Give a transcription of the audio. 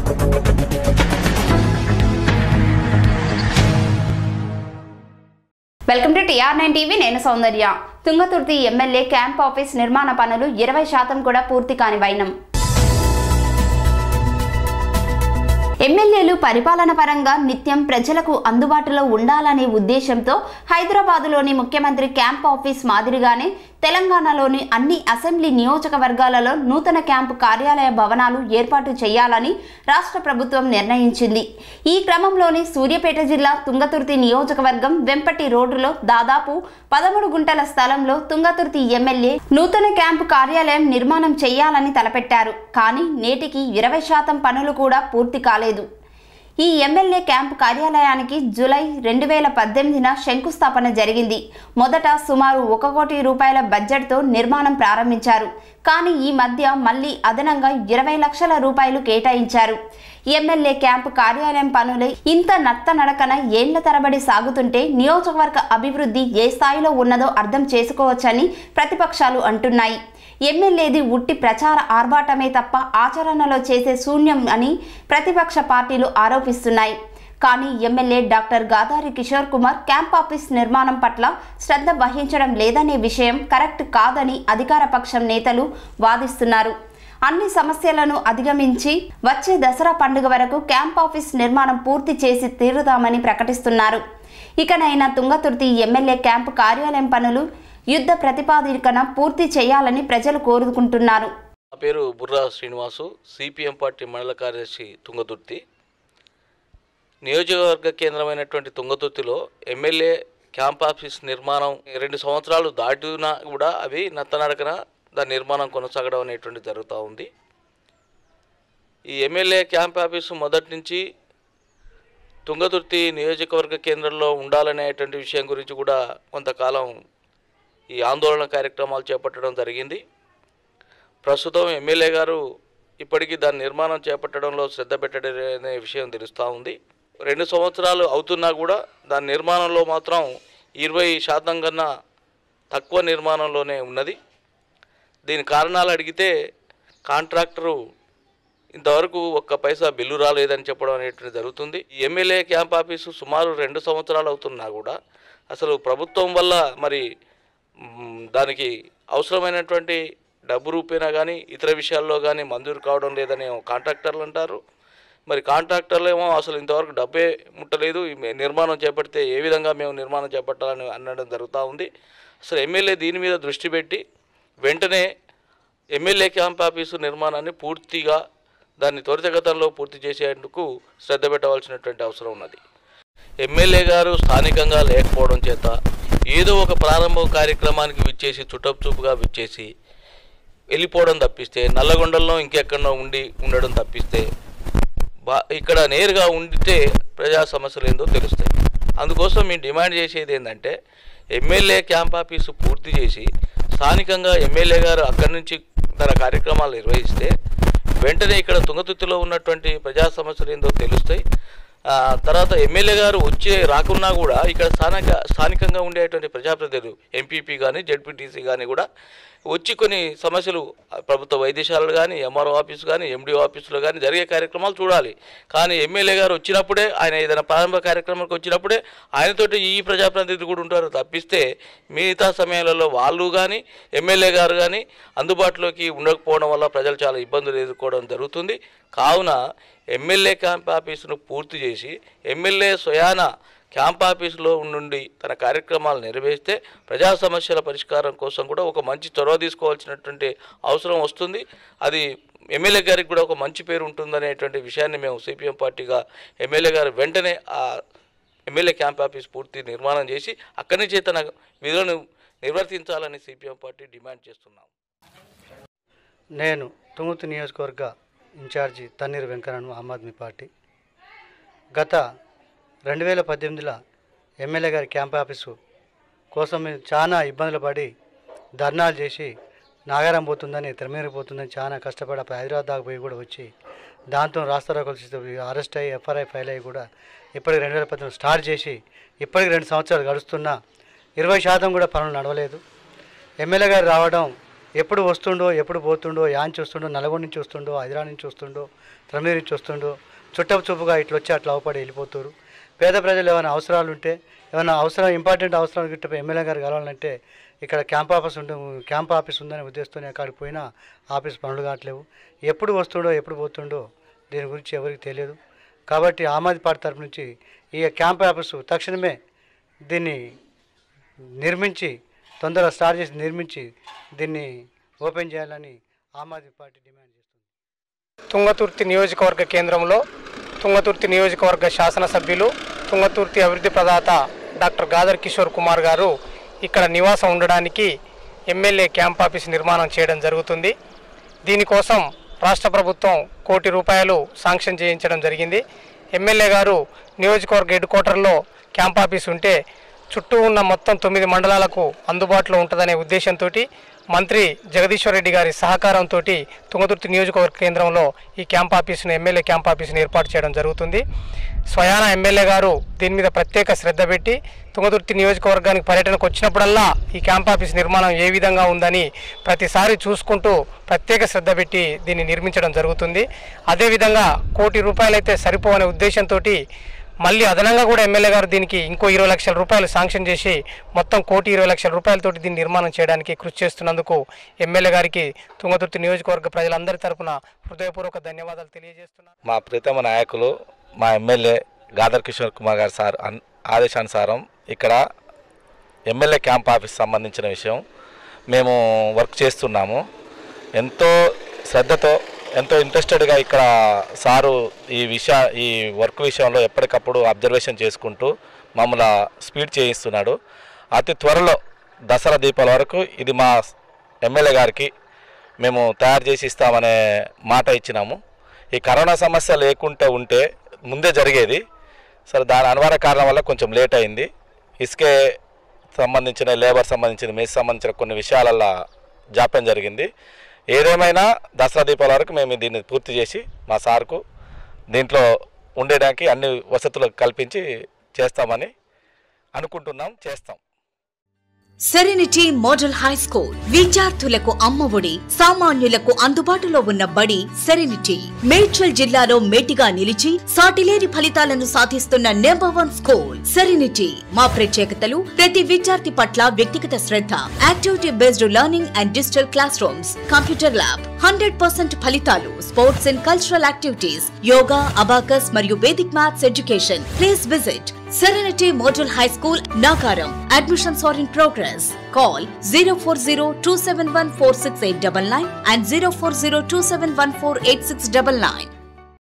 Welcome to TR nine TV నేను Soundarya Thungathurthi MLA camp office నిర్మాణ పనులు ఇరవై శాతం కూడా పూర్తి కాని వైనం ఎమ్మెల్యేలు పరిపాలన పరంగా నిత్యం ప్రజలకు అందుబాటులో ఉండాలనే ఉద్దేశంతో హైదరాబాదులోని ముఖ్యమంత్రి క్యాంప్ ఆఫీస్ మాదిరిగానే తెలంగాణలోని అన్ని అసెంబ్లీ నియోజకవర్గాలలో నూతన క్యాంపు కార్యాలయ భవనాలు ఏర్పాటు చేయాలని రాష్ట్ర ప్రభుత్వం నిర్ణయించింది ఈ క్రమంలోని సూర్యాపేట జిల్లా తుంగతుర్తి నియోజకవర్గం వెంపటి రోడ్డులో దాదాపు పదమూడు గుంటల స్థలంలో తుంగతుర్తి ఎమ్మెల్యే నూతన క్యాంపు కార్యాలయం నిర్మాణం చేయాలని తలపెట్టారు కానీ నేటికి ఇరవై శాతం పనులు కూడా పూర్తి కాలేదు ఈ ఎమ్మెల్యే క్యాంపు కార్యాలయానికి జూలై రెండు వేల పద్దెనిమిదిన శంకుస్థాపన జరిగింది మొదట సుమారు ఒక కోటి రూపాయల బడ్జెట్తో నిర్మాణం ప్రారంభించారు కానీ ఈ మధ్య మళ్ళీ అదనంగా ఇరవై లక్షల రూపాయలు కేటాయించారు ఎమ్మెల్యే క్యాంపు కార్యాలయం పనులే ఇంత నత్త నడకన ఏండ్ల తరబడి సాగుతుంటే నియోజకవర్గ అభివృద్ధి ఏ స్థాయిలో ఉన్నదో అర్థం చేసుకోవచ్చని ప్రతిపక్షాలు అంటున్నాయి ఎమ్మెల్యేది ఉట్టి ప్రచార ఆర్భాటమే తప్ప ఆచరణలో చేసే శూన్యం అని ప్రతిపక్ష పార్టీలు ఆరోపిస్తున్నాయి కానీ MLA doctor Gadari Kishore Kumar camp office నిర్మాణం పట్ల శ్రద్ధ వహించడం లేదనే విషయం కరెక్ట్ కాదని అధికార పక్షం నేతలు వాదిస్తున్నారు అన్ని సమస్యలను అధిగమించి వచ్చే దసరా పండుగ వరకు క్యాంప్ ఆఫీస్ నిర్మాణం పూర్తి చేసి తీరుతామని ప్రకటిస్తున్నారు ఇకనైనా తుంగతుర్తి ఎమ్మెల్యే క్యాంపు కార్యాలయం పనులు యుద్ధ ప్రతిపాదికన పూర్తి చేయాలని ప్రజలు కోరుకుంటున్నారు నా పేరు బుర్రా శ్రీనివాసు సిపిఎం పార్టీ మండల కార్యదర్శి తుంగతుర్తి నియోజకవర్గ కేంద్రమైనటువంటి తుంగతుర్తిలో ఎమ్మెల్యే క్యాంప్ ఆఫీస్ నిర్మాణం రెండు సంవత్సరాలు దాటినా కూడా అవి నత్తనడకన దాని నిర్మాణం కొనసాగడం అనేటువంటి జరుగుతూ ఉంది ఈ ఎమ్మెల్యే క్యాంప్ ఆఫీసు మొదటి నుంచి తుంగతుర్తి నియోజకవర్గ కేంద్రంలో ఉండాలనేటువంటి విషయం గురించి కూడా కొంతకాలం ఈ ఆందోళన కార్యక్రమాలు చేపట్టడం జరిగింది ప్రస్తుతం ఎమ్మెల్యే గారు ఇప్పటికీ దాని నిర్మాణం చేపట్టడంలో శ్రద్ధ పెట్టడనే విషయం తెలుస్తూ ఉంది రెండు సంవత్సరాలు అవుతున్నా కూడా దాని నిర్మాణంలో మాత్రం ఇరవై శాతం కన్నా తక్కువ నిర్మాణంలోనే ఉన్నది దీని కారణాలు అడిగితే కాంట్రాక్టరు ఇంతవరకు ఒక్క పైసా బిల్లు రాలేదని చెప్పడం అనేటువంటి జరుగుతుంది ఈ ఎమ్మెల్యే క్యాంప్ ఆఫీసు సుమారు రెండు సంవత్సరాలు అవుతున్నా కూడా అసలు ప్రభుత్వం వల్ల మరి మ్, దానికి అవసరమైనటువంటి డబ్బు రూపేనా కానీ ఇతర విషయాల్లో కానీ మంజూరు కావడం లేదని ఏమో కాంట్రాక్టర్లు అంటారు మరి కాంట్రాక్టర్లు ఏమో అసలు ఇంతవరకు డబ్బే ముట్టలేదు ఈ మే- నిర్మాణం చేపడితే ఏ విధంగా మేము నిర్మాణం చేపట్టాలని అనడం జరుగుతూ ఉంది అసలు ఎమ్మెల్యే దీని మీద దృష్టి పెట్టి వెంటనే ఎమ్మెల్యే క్యాంప్ ఆఫీసు నిర్మాణాన్ని పూర్తిగా దాన్ని త్వరితగతంలో పూర్తి చేసేందుకు శ్రద్ధ పెట్టవలసినటువంటి అవసరం ఉన్నది ఎమ్మెల్యే గారు స్థానికంగా లేకపోవడం చేత ఏదో ఒక ప్రారంభ కార్యక్రమానికి విచ్చేసి చుట్టపు చూపుగా విచ్చేసి వెళ్ళిపోవడం తప్పిస్తే నల్లగొండల్లో ఇంకెక్కడో ఉండి ఉండడం తప్పిస్తే బా ఇక్కడ నేరుగా ఉండితే ప్రజా సమస్యలు ఏందో తెలుస్తాయి అందుకోసం మేము డిమాండ్ చేసేది ఏంటంటే ఎమ్మెల్యే క్యాంప్ ఆఫీసు పూర్తి చేసి స్థానికంగా ఎమ్మెల్యే గారు అక్కడి నుంచి తన కార్యక్రమాలు నిర్వహిస్తే వెంటనే ఇక్కడ తుంగతుర్తిలో ఉన్నటువంటి ప్రజా సమస్యలు ఏందో తెలుస్తాయి ఆ, తర్వాత ఎమ్మెల్యే గారు వచ్చే రాకున్నా కూడా ఇక్కడ స్థానిక స్థానికంగా ఉండేటువంటి ప్రజాప్రతినిధులు ఎంపీపీ కానీ జడ్పీటీసీ కానీ కూడా వచ్చి కొన్ని సమస్యలు ఆ, ప్రభుత్వ వైద్యశాలలు కానీ ఎంఆర్ఓ ఆఫీసు కానీ ఎండిఓ ఆఫీసులో కానీ జరిగే కార్యక్రమాలు చూడాలి కానీ ఎమ్మెల్యే గారు వచ్చినప్పుడే ఆయన ఏదైనా ప్రారంభ కార్యక్రమానికి వచ్చినప్పుడే ఆయనతోటి ఈ ప్రజాప్రతినిధులు కూడా ఉంటారు తప్పిస్తే మిగతా సమయాలలో వాళ్ళు కానీ ఎమ్మెల్యే గారు కానీ అందుబాటులోకి ఉండకపోవడం వల్ల ప్రజలు చాలా ఇబ్బందులు ఎదుర్కోవడం జరుగుతుంది కావున ఎమ్మెల్యే క్యాంప్ ఆఫీసును పూర్తి చేసి ఎమ్మెల్యే స్వయాన క్యాంప్ ఆఫీసులో ఉండి తన కార్యక్రమాలు నెరవేర్స్తే ప్రజా సమస్యల పరిష్కారం కోసం కూడా ఒక మంచి చొరవ తీసుకోవాల్సినటువంటి అవసరం వస్తుంది అది ఎమ్మెల్యే గారికి కూడా ఒక మంచి పేరు ఉంటుందనేటువంటి విషయాన్ని మేము సిపిఎం పార్టీగా ఎమ్మెల్యే గారు వెంటనే ఆ ఎమ్మెల్యే క్యాంప్ ఆఫీస్ పూర్తి నిర్మాణం చేసి అక్కడి నుంచే తన విధులను నిర్వర్తించాలని సిపిఎం పార్టీ డిమాండ్ చేస్తున్నాం నేను తుంగుతు నియోజకవర్గ ఇన్ఛార్జి తన్నీరు వెంకన్నను ఆమ్ ఆద్మీ పార్టీ గత రెండు వేల పద్దెనిమిదిలో ఎమ్మెల్యే గారి క్యాంప్ ఆఫీసు కోసం మేము చాలా ఇబ్బందులు పడి ధర్నాలు చేసి నాగారం పోతుందని తిరుమల పోతుందని చాలా కష్టపడి అప్పుడు హైదరాబాద్ దాకా పోయి కూడా వచ్చి దాంతో రాస్తారోకలు అరెస్ట్ అయ్యి ఎఫ్ఐఆర్ ఫైల్ అయ్యి కూడా ఇప్పటికి రెండు వేల పద్దెనిమిది స్టార్ట్ చేసి ఇప్పటికి రెండు సంవత్సరాలు గడుస్తున్నా ఇరవై శాతం కూడా పనులు నడవలేదు ఎమ్మెల్యే గారు రావడం ఎప్పుడు వస్తుండో ఎప్పుడు పోతుండో యాన్ చూస్తుండో నల్గొండ నుంచి వస్తుండో హైదరాబాద్ నుంచి వస్తుండో తమిళ నుంచి వస్తుండో చుట్టపు చూపుగా ఇట్లా వచ్చి అట్లా అవపడి వెళ్ళిపోతారు పేద ప్రజలు ఏమైనా అవసరాలు ఉంటే ఏమైనా అవసరం ఇంపార్టెంట్ అవసరాలు గిట్ట ఎమ్మెల్యే గారు కలవాలంటే ఇక్కడ క్యాంప్ ఆఫీస్ ఉంటే క్యాంప్ ఆఫీస్ ఉందనే ఉద్దేశంతో అక్కడికి పోయినా ఆఫీస్ పనులు కావట్లేవు ఎప్పుడు వస్తుండో ఎప్పుడు పోతుండో దీని గురించి ఎవరికి తెలియదు కాబట్టి ఆమ్ ఆద్మీ పార్టీ తరపు నుంచి ఈ క్యాంప్ ఆఫీసు తక్షణమే దీన్ని నిర్మించి తొందరగా స్టార్ట్ చేసి నిర్మించి దీన్ని ఓపెన్ చేయాలని ఆమ్ ఆద్మీ పార్టీ డిమాండ్ చేస్తుంది తుంగతుర్తి నియోజకవర్గ కేంద్రంలో తుంగతుర్తి నియోజకవర్గ శాసనసభ్యులు తుంగతుర్తి అభివృద్ధి ప్రదాత డాక్టర్ గాదర్ కిషోర్ కుమార్ గారు ఇక్కడ నివాసం ఉండడానికి ఎమ్మెల్యే క్యాంప్ ఆఫీస్ నిర్మాణం చేయడం జరుగుతుంది దీనికోసం రాష్ట్ర ప్రభుత్వం కోటి రూపాయలు శాంక్షన్ చేయించడం జరిగింది ఎమ్మెల్యే గారు నియోజకవర్గ హెడ్ క్వార్టర్లో క్యాంప్ ఆఫీస్ ఉంటే చుట్టూ ఉన్న మొత్తం తొమ్మిది మండలాలకు అందుబాటులో ఉంటుందనే ఉద్దేశంతో మంత్రి జగదీశ్వర్ రెడ్డి గారి సహకారంతో తుంగతుర్తి నియోజకవర్గ కేంద్రంలో ఈ క్యాంప్ ఆఫీసును ఎమ్మెల్యే క్యాంప్ ఆఫీసును ఏర్పాటు చేయడం జరుగుతుంది స్వయాన ఎమ్మెల్యే గారు దీని మీద ప్రత్యేక శ్రద్ధ పెట్టి తుంగతుర్తి నియోజకవర్గానికి పర్యటనకు వచ్చినప్పుడల్లా ఈ క్యాంప్ ఆఫీస్ నిర్మాణం ఏ విధంగా ఉందని ప్రతిసారి చూసుకుంటూ ప్రత్యేక శ్రద్ధ పెట్టి దీన్ని నిర్మించడం జరుగుతుంది అదేవిధంగా కోటి రూపాయలైతే సరిపోవనే ఉద్దేశంతో మళ్ళీ అదనంగా కూడా ఎమ్మెల్యే గారు దీనికి ఇంకో ఇరవై లక్షల రూపాయలు శాంక్షన్ చేసి మొత్తం కోటి ఇరవై లక్షల రూపాయలతోటి దీన్ని నిర్మాణం చేయడానికి కృషి చేస్తున్నందుకు ఎమ్మెల్యే గారికి తుంగతుర్తి నియోజకవర్గ ప్రజలందరి తరపున హృదయపూర్వక ధన్యవాదాలు తెలియజేస్తున్నాను మా ప్రీతమ నాయకులు మా ఎమ్మెల్యే గాదర్ కిషోర్ కుమార్ గారి సార్ అన్- ఆదేశానుసారం ఇక్కడ ఎమ్మెల్యే క్యాంప్ ఆఫీస్ సంబంధించిన విషయం మేము వర్క్ చేస్తున్నాము ఎంతో శ్రద్ధతో ఎంతో ఇంట్రెస్టెడ్గా ఇక్కడ సారు ఈ విషయ ఈ వర్క్ విషయంలో ఎప్పటికప్పుడు అబ్జర్వేషన్ చేసుకుంటూ మమ్మల్ని స్పీడ్ చేయిస్తున్నాడు అతి త్వరలో దసరా దీపాల వరకు ఇది మా ఎమ్మెల్యే గారికి మేము తయారు చేసి ఇస్తామనే మాట ఇచ్చినాము ఈ కరోనా సమస్య లేకుంటే ఉంటే ముందే జరిగేది సరే దాని అనివార్య కారణం వల్ల కొంచెం లేట్ అయింది ఇసుకే సంబంధించిన లేబర్ సంబంధించిన మెస్ సంబంధించిన కొన్ని విషయాలల్లో జాప్యం జరిగింది ఏదేమైనా దసరా దీపాల వరకు మేము దీన్ని పూర్తి చేసి మా సార్కు దీంట్లో ఉండడానికి అన్ని వసతులు కల్పించి చేస్తామని అనుకుంటున్నాం చేస్తాం సెరెనిటీ మోడల్ హై స్కూల్ విద్యార్థులకు అమ్మఒడి సామాన్యులకు అందుబాటులో ఉన్న బడి సెరెనిటీ మేడ్చల్ జిల్లాలో మేటిగా నిలిచి సాటిలేని ఫలితాలను సాధిస్తున్న నెంబర్ వన్ స్కూల్ సెరెనిటీ మా ప్రత్యేకతలు ప్రతి విద్యార్థి పట్ల వ్యక్తిగత శ్రద్ధ activity based learning and digital classrooms computer lab hundred percent ఫలితాలు sports and cultural activities yoga abacus మరియు Vedic maths education please visit Serenity Model High School, Nagaram. Admissions are in progress. Call 040 and 040